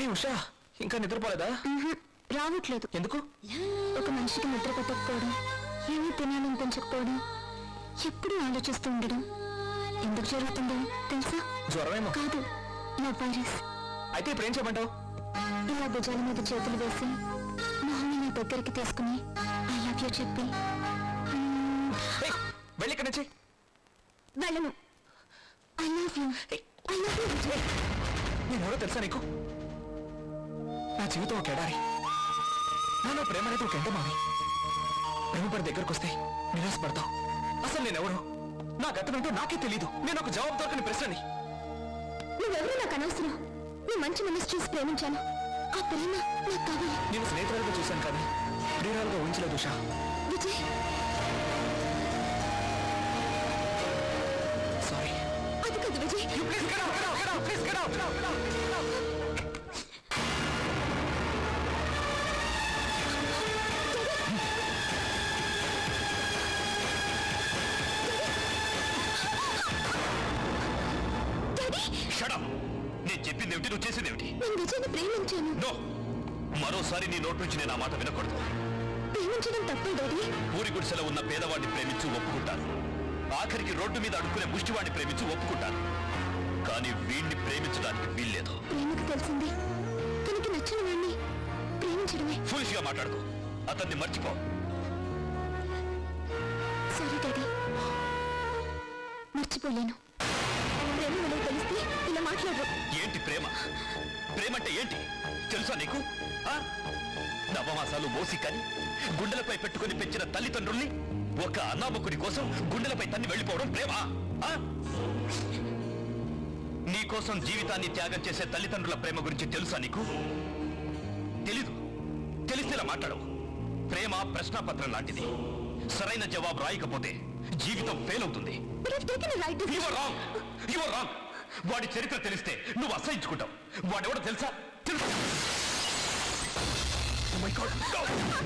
ఉషా ఇంకా నిద్రపోలేదా మ్మ్హ. రావట్లేదు ఎందుకు ఒక మనిషికి నిద్ర పట్టకపోవడం ఏమీ తినాలనిపించకపోవడం ఎప్పుడూ ఆలోచిస్తూ ఉండడం ఎందుకు జరుగుతుందో తెలుసా జ్వరమేమో కాదు నా వైరస్ అయితే ఇప్పుడు ఏం చేయమంటావు ఇలా భుజాల మీద చేతులు వేసి మొహం నా దగ్గరికి తీసుకుని ఐ లవ్ యూ చెప్పి మ్మ్, ఏయ్, వెళ్ళి ఇక్కడి నుంచి వెళ్ళను I love you I love you Vijay నేనెవరో తెలుసా నీకు నా జీవితం ఒక ఎడారి నాలో ప్రేమ అనేది ఒక ఎండమావి ప్రేమ పడి దగ్గరకు వస్తే నిరాశపడతావు అసలు నేనెవరు నా గతనంటూ నాకే తెలీదు నేను ఒక జవాబు దొరకని ప్రశ్నని నువ్వెవరూ నాకు అనవసరం నీ మంచి మనసు చూసి ప్రేమించాను ఆ ప్రేమ నాకు కావాలి నేను స్నేహితురాలుగా చూశాను కానీ ప్రియురాలుగా ఊహించలేదు ఉషా విజయ్ సారీ అది కాదు Vijay please get out, get out, get out, please get out, get out, get out, get out. Daddy shut up నేను చెప్పింది ఏమిటి నువ్వు చేసేది ఏమిటి నేను విజయ్ని ప్రేమించాను నో మరోసారి నీ నోటి నుంచి నేను ఆ మాట వినకూడదు ప్రేమించడం తప్పే డాడీ పూరి గుడిసెలో ఉన్న పేదవాడిని ప్రేమించి ఒప్పుకుంటాను ఆఖరికి రోడ్డు మీద అడుక్కునే ముష్టివాడిని ప్రేమించి ఒప్పుకుంటాను కానీ వీణ్ణి ప్రేమించడానికి వీల్లేదు ప్రేమకు తెలిసింది తనకి నచ్చిన వాడిని ప్రేమించడమే ఫులిష్ గా మాట్లాడుకో అతన్ని మర్చిపో సారీ డాడీ మర్చిపోలేను ప్రేమ విలువ తెలిస్తే ఇలా మాట్లాడరు ఏంటి ప్రేమ ప్రేమ అంటే ఏంటి తెలుసా నీకు ఆ? నవమాసాలు మోసి కని గుండెలపై పెట్టుకొని పెంచిన తల్లిదండ్రుల్ని ఒక అనామకుడి కోసం గుండెలపై తన్ని వెళ్ళిపోవడం ప్రేమ ఆ? నీ కోసం జీవితాన్ని త్యాగం చేసే తల్లిదండ్రుల ప్రేమ గురించి తెలుసా నీకు తెలీదు తెలిస్తే ఇలా మాట్లాడవు ప్రేమ ప్రశ్నాపత్రం లాంటిది సరైన జవాబు రాయకపోతే జీవితం ఫెయిల్ అవుతుంది But I've taken a right You decision. are wrong. You are wrong. వాడి చరిత్ర తెలిస్తే నువ్వు అసహించుకుంటావు వాడెవడో తెలుసా తెలుసు Oh my God, no.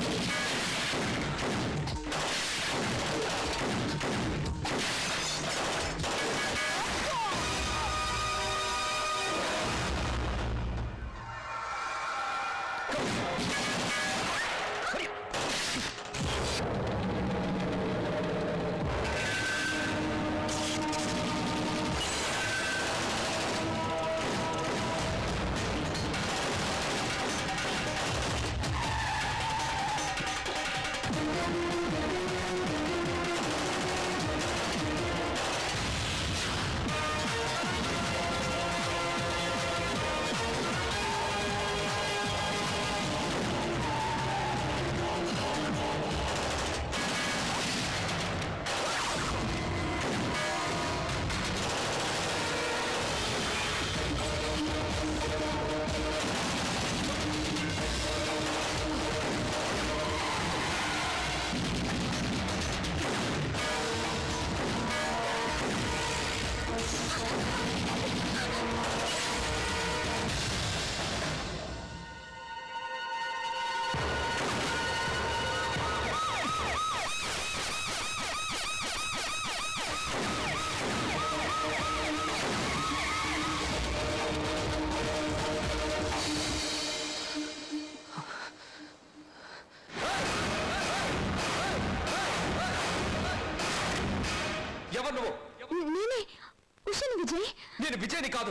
ఎవరు నువ్వు నేనే ఉషను విజయ్ నేను విజయ్ని కాదు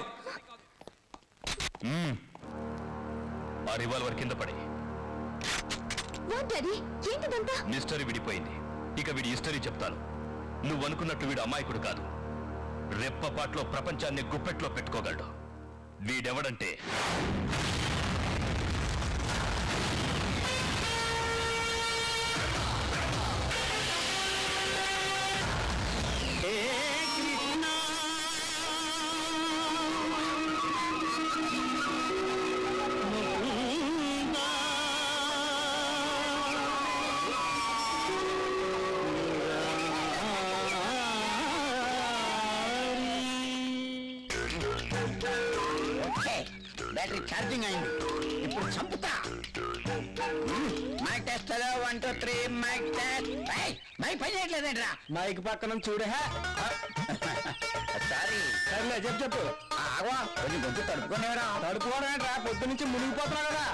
ఆ రివాల్వర్ కింద పడి వాట్ డాడీ ఏంటిదంతా మిస్టరీ విడిపోయింది ఇక వీడి హిస్టరీ చెప్తాను నువ్వు అనుకున్నట్టు వీడు అమాయకుడు కాదు రెప్పపాట్లో ప్రపంచాన్ని గుప్పెట్లో పెట్టుకోగలడు వీడెవడంటే బ్యాటరీ ఛార్జింగ్ అయింది ఇప్పుడు చంపుతా mic test hello one two three mic test mic పని చేయట్లేదంట్రా మైక్ పక్కన చూడే సారీ సర్లే చెప్పు చెప్పు ఆగవా కొంచెం గొంతు తడుపుకునేవరా తడుపుకోవడం ఏంట్రా పొద్దు నుంచి మునిగిపోతున్నావు కదా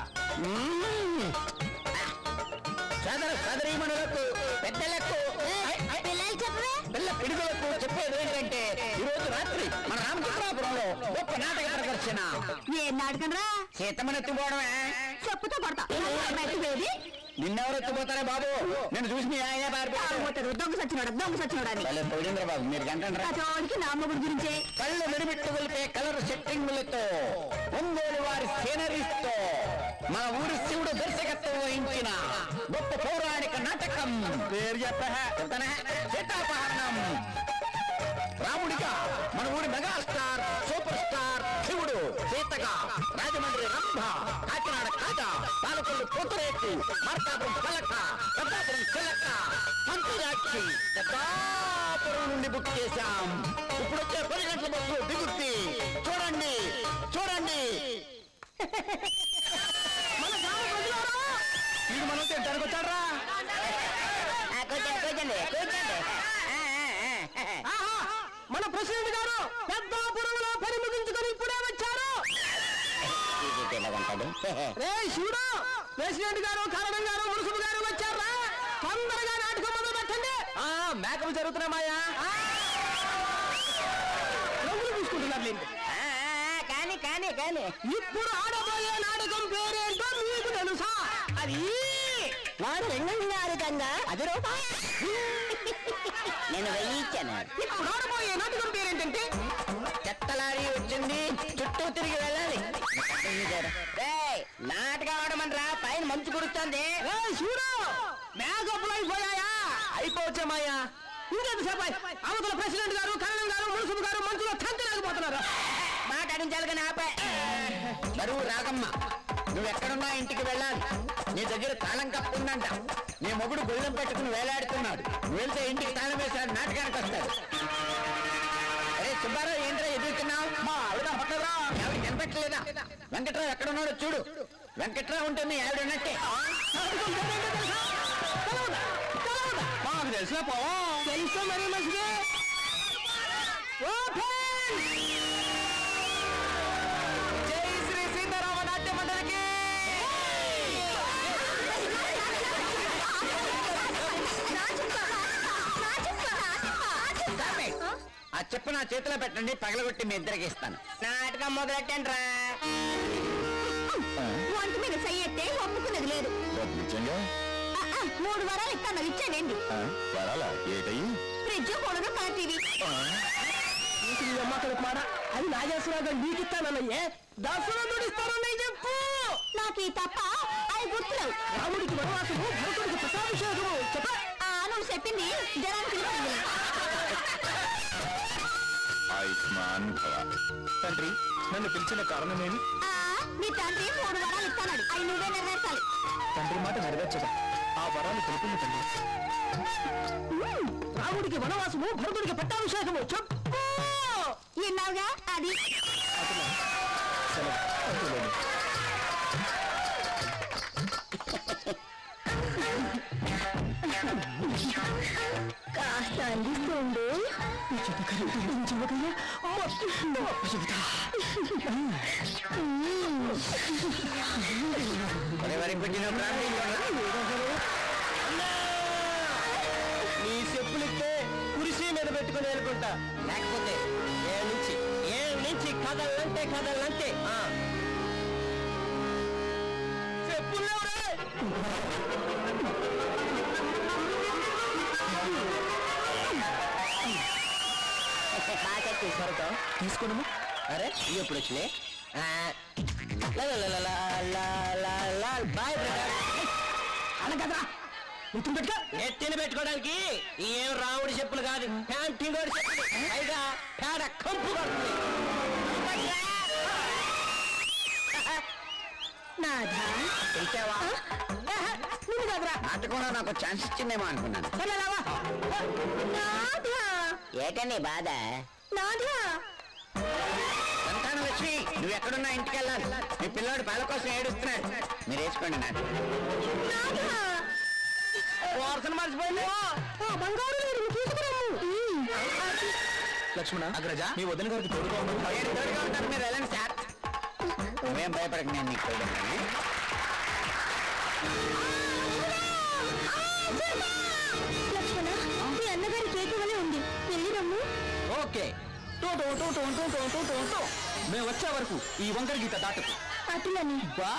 సదరు సదరు మనలకు పెద్దలకు పిల్లలు చెప్పవే పిల్ల పిడుగులకు చెప్పేది ఏంటంటే ఈ రోజు రాత్రి మన రామచంద్రాపురంలో గొప్ప నాటక ప్రదర్శన ఏం నాటకం రా సీతమ్మని ఎత్తుకోవడమే చెప్పుతో కొడతా ఎత్తువేది నిన్నెవరు ఎత్తుపోతారే బాబు నేను చూసి మీ ఆయన పారిపోతాడు దొంగ సచ్చినోడా దొంగ సచ్చినోడా అని భలే పొగిడింద్ర బాబు మీరు గంటండ్రా ఆ చోడికి నా మొగుడు గురించే కళ్ళు విడిమిట్టు గొలిపే కలర్ సెట్టింగులతో ఒంగోలు వారి సీనరీస్తో మన ఊరి శివుడు దర్శకత్వం వహించిన గొప్ప పౌరాణిక నాటకం పేరు చెప్పనే సీతాపహరణం రాముడిగా మన ఊరి మెగాస్టార్ సూపర్ స్టార్ శివుడు సీతగా రాజమండ్రి రంభ కాకినాడ కాజ పాలకొల్లు పోతురేటి మార్కాపురం పలక పెద్దాపురం చిలక పంచజాక్షి పెద్దాపురం నుండి బుక్ చేశాం ఇప్పుడు వచ్చే పది గంటల బస్సు దిగుద్ది చూడండి చూడండి ఇది మనం తింటానికి వచ్చాడ్రా కూర్చోండి కూర్చోండి మన ప్రెసిడెంట్ గారు పెద్దాపురంలో పని ముగించుకొని ఇప్పుడే వచ్చారు రే శివుడు ప్రెసిడెంట్ గారు కరణం గారు మురుసుడు గారు వచ్చారా తొందరగా నాటకం మొదలు పెట్టండి మేకలు జరుగుతున్నామాయా రంగులు పూసుకుంటున్నారు కానీ కానీ కానీ ఇప్పుడు ఆడబోయే నాటకం పేరేంటో మీకు తెలుసా అది వారు నాటకంగా అది రూపాయ నేను వెయ్యించాను ఇప్పుడు ఆడబోయే నాటకం పేరేంటంటే చెత్తలారి వచ్చింది చుట్టూ తిరిగి వెళ్ళాలి నాటకం ఆడమనరా పైన మంచు కురుస్తుంది చూడు మేకప్లు అయిపోయాయా అయిపోవచ్చామాయా ఇంకేంటి సేపు అవతల ప్రెసిడెంట్ గారు కరణం గారు మున్సిపల్ గారు మంచులో తంతలేకపోతున్నారు మాట్లాడించాలి కానీ ఆపే బరువు రాగమ్మ నువ్వు ఎక్కడున్నా ఇంటికి వెళ్ళాలి నీ దగ్గర తాళం కప్పుందంట నీ మొగుడు గొల్లెం పెట్టుకుని వేలాడుతున్నాడు నువ్వు వెళ్తే ఇంటికి తాళం వేశాడు నాటకానికి వస్తాడు అరే సుబ్బారావు ఏంట్రా ఎదుగుతున్నావు మా ఆవిడ పక్కరా ఆవిడ కనిపెట్టలేదా వెంకట్రావు ఎక్కడున్నాడో చూడు వెంకట్రావు ఉంటే మీ ఆవిడ ఉన్నట్టే మాకు తెలిసిన పోవా తెలుసు మరి మంచిది జై శ్రీ సీతారామ నాట్య మండలికి ఆ చెప్పు నా చేతిలో పెట్టండి పగలగొట్టి మీ ఇద్దరికి ఇస్తాను నాటకం మొదలెట్టండి రా వంట మీద సయ్యెత్తే ఒప్పుకున్నది లేదు నిజంగా ఆ, ఆ, మూడు వరాలు ఇస్తాను ఇచ్చానండి వరాలా ఏటయ్యి ఫ్రిడ్జ్ కూడదు కలర్ టీవీ అది నాగేశ్వరరావు గారు నీకు ఇస్తానన్నయ్యే దర్శనం ఇస్తానన్నయ్య చెప్పు నాకు ఈ తప్ప అవి గుర్తులేవు రాముడికి వనవాసము భరతుడికి పట్టాభిషేకము చెప్ప ఆ నువ్వు చెప్పింది జనానికి వినపడింది. ఆయుష్మాన్ భవ తండ్రి నన్ను పిలిచిన కారణమేమి ఆ నీ తండ్రి మూడు వరాలు ఇస్తాడు అవి నువ్వే నెరవేర్చాలి తండ్రి మాట నెరవేర్చదా ఆ వరాలు తెలిపింది తండ్రి రాముడికి వనవాసము భరతుడికి పట్టాభిషేకము చెప్పు విన్నావుగా అది సెలవు అందులోనే. కాస్త అందిస్తుండు నీ చెప్పులిస్తే కురిసి మీద పెట్టుకుని వెళ్ళుకుంటా లేకపోతే ఏ నుంచి ఏ నుంచి కథలంటే కథలంటే చెప్పులు తీసుకోనము అరే ఇది ఎప్పుడు వచ్చినాయి బాయ్ బ్రదర్ అలా కదరా ముత్తులు పెట్టుకో నెత్తిని పెట్టుకోవడానికి ఏం రావుడి చెప్పులు కాదు ప్యాంటింగ్ చెప్పులు పైగా పేడ కంపు కొడుతుంది నాథా తెలిసావా నువ్వు కదరా నాటకంలో నాకు ఛాన్స్ ఇచ్చిందేమో అనుకున్నాను నాథా ఏటండి బాధ నాథా సంతాన లక్ష్మి నువ్వు ఎక్కడున్నా ఇంటికి వెళ్ళాలి మీ పిల్లోడు పాల కోసం ఏడుస్తున్నాడు మీరు వేసుకోండి నాకు నాథా వాసన మర్చిపోయింది ఆ బంగారు లేడు తీసుకురాము లక్ష్మణ అగ్రజ? మీ వదిన గారికి తోడుగా ఉన్నాను నేను తోడుగా ఉంటాను మీరు వెళ్ళండి సార్ నువ్వేం భయపడక నేను నీకు తోడు ఉంటాను. లక్ష్మణ మీ అన్నగారి కేకు వలె ఉంది వెళ్ళి రమ్ము okay two two two two two two two two two మేము వచ్చే వరకు ఈ వంకర గీత దాటకు అటులని బా